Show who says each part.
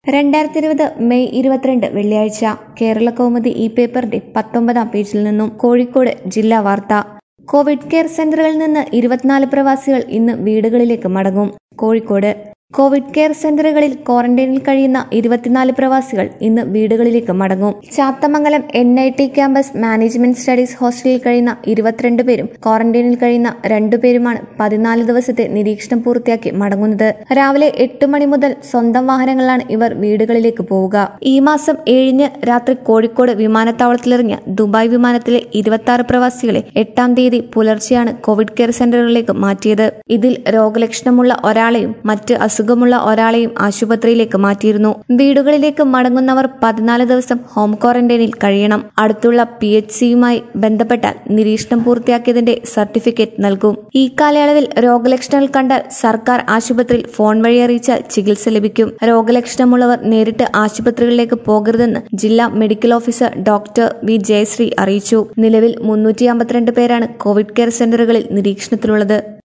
Speaker 1: രണ്ടായിരത്തി ഇരുപത് മെയ് ഇരുപത്തിരണ്ട് വെള്ളിയാഴ്ച കേരള കൗമുദി ഈ പേപ്പറിന്റെ പത്തൊമ്പതാം പേജിൽ നിന്നും കോഴിക്കോട് ജില്ലാ വാർത്ത കോവിഡ് കെയർ സെന്ററുകളിൽ നിന്ന് ഇരുപത്തിനാല് പ്രവാസികൾ ഇന്ന് വീടുകളിലേക്ക് മടങ്ങും കോഴിക്കോട് കോവിഡ് കെയർ സെന്ററുകളിൽ ക്വാറന്റൈനിൽ കഴിയുന്ന ഇരുപത്തിനാല് പ്രവാസികൾ ഇന്ന് വീടുകളിലേക്ക് മടങ്ങും Chathamangalam N I T campus management studies ഹോസ്റ്റലിൽ കഴിയുന്ന ഇരുപത്തിരണ്ട് പേരും ക്വാറന്റൈനിൽ കഴിയുന്ന രണ്ടുപേരുമാണ് പതിനാല് ദിവസത്തെ നിരീക്ഷണം പൂർത്തിയാക്കി മടങ്ങുന്നത് രാവിലെ എട്ട് മണി മുതൽ സ്വന്തം വാഹനങ്ങളിലാണ് ഇവർ വീടുകളിലേക്ക് പോവുക ഈ മാസം ഏഴിന് രാത്രി കോഴിക്കോട് വിമാനത്താവളത്തിലിറങ്ങിയ ദുബായ് വിമാനത്തിലെ ഇരുപത്തി ആറ് പ്രവാസികളെ എട്ടാം തീയതി പുലർച്ചെയാണ് കോവിഡ് കെയർ സെന്ററുകളിലേക്ക് മാറ്റിയത് ഇതിൽ രോഗലക്ഷണമുള്ള ഒരാളെയും മറ്റ് അസുഖമുള്ള ഒരാളെയും ആശുപത്രിയിലേക്ക് മാറ്റിയിരുന്നു വീടുകളിലേക്ക് മടങ്ങുന്നവർ പതിനാല് ദിവസം ഹോം ക്വാറന്റൈനിൽ കഴിയണം അടുത്തുള്ള പി എച്ച് സിയുമായി ബന്ധപ്പെട്ടാൽ നിരീക്ഷണം പൂർത്തിയാക്കിയതിന്റെ സർട്ടിഫിക്കറ്റ് നൽകും ഈ കാലയളവിൽ രോഗലക്ഷണങ്ങൾ കണ്ടാൽ സർക്കാർ ആശുപത്രിയിൽ ഫോൺ വഴി അറിയിച്ചാൽ ചികിത്സ ലഭിക്കും രോഗലക്ഷണമുള്ളവർ നേരിട്ട് ആശുപത്രികളിലേക്ക് പോകരുതെന്ന് ജില്ലാ medical officer doctor V Jayasree അറിയിച്ചു നിലവിൽ മുന്നൂറ്റി അമ്പത്തിരണ്ട് പേരാണ് കോവിഡ് കെയർ സെന്ററുകളിൽ നിരീക്ഷണത്തിലുള്ളത്